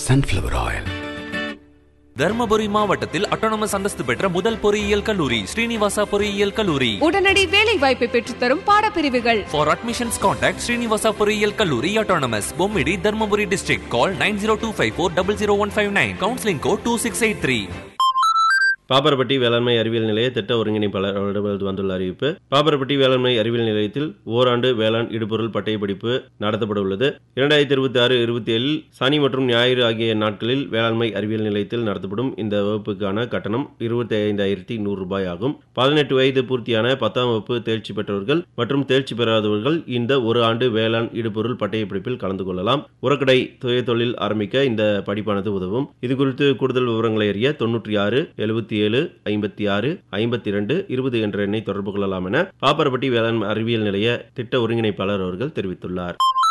sunflower oil. Dharmapuri மாவட்டத்தில் autonomous அந்தஸ்து பெற்ற முதல் பொறியியல் கல்லூரி ஸ்ரீனிவாசா பொறியியல் கல்லூரி உடனடி வேலை வாய்ப்பை பெற்றுத்தரும் பாடப்பிரிவுகள் ஃபார் அட்மிஷன்ஸ் கான்டாக்ட் ஸ்ரீனிவாசா பொறியியல் கல்லூரி autonomous Bommidi Dharmapuri district call nine zero two five four double zero one five nine counselling code two six eight three Papparapatti வேளாண்மை அறிவியல் நிலைய திட்ட ஒருங்கிணைப்பாளர் அவரிடமிருந்து வந்துள்ள அறிவிப்பு பாப்பரப்பட்டி வேளாண்மை அறிவியல் நிலையத்தில் ஓராண்டு வேளாண் இடுபொருள் பட்டய படிப்பு நடத்தப்பட உள்ளது இரண்டாயிரத்தி இருபத்தி ஆறு இருபத்தி ஏழில் சனி மற்றும் ஞாயிறு ஆகிய நாட்களில் வேளாண்மை அறிவியல் நிலையத்தில் நடத்தப்படும் இந்த வகுப்புக்கான கட்டணம் இருபத்தி ஐந்தாயிரத்தி நூறு ரூபாய் ஆகும் பதினெட்டு வயது பூர்த்தியான பத்தாம் வகுப்பு தேர்ச்சி பெற்றவர்கள் மற்றும் தேர்ச்சி பெறாதவர்கள் இந்த ஒரு ஆண்டு வேளாண் இடுபொருள் பட்டய படிப்பில் கலந்து கொள்ளலாம் உரக்கடை சுய தொழில் ஆரம்பிக்க இந்த படிப்பானது உதவும் இது குறித்து கூடுதல் விவரங்களை அறிய தொன்னூற்றி ஆறு எழுபத்தி ஏழு ஐம்பத்தி ஆறு ஐம்பத்தி இரண்டு இருபது என்ற எண்ணை தொடர்பு கொள்ளலாம் என பாப்பரப்பட்டி வேளாண் அறிவியல் நிலைய திட்ட ஒருங்கிணைப்பாளர் அவர்கள் தெரிவித்துள்ளார்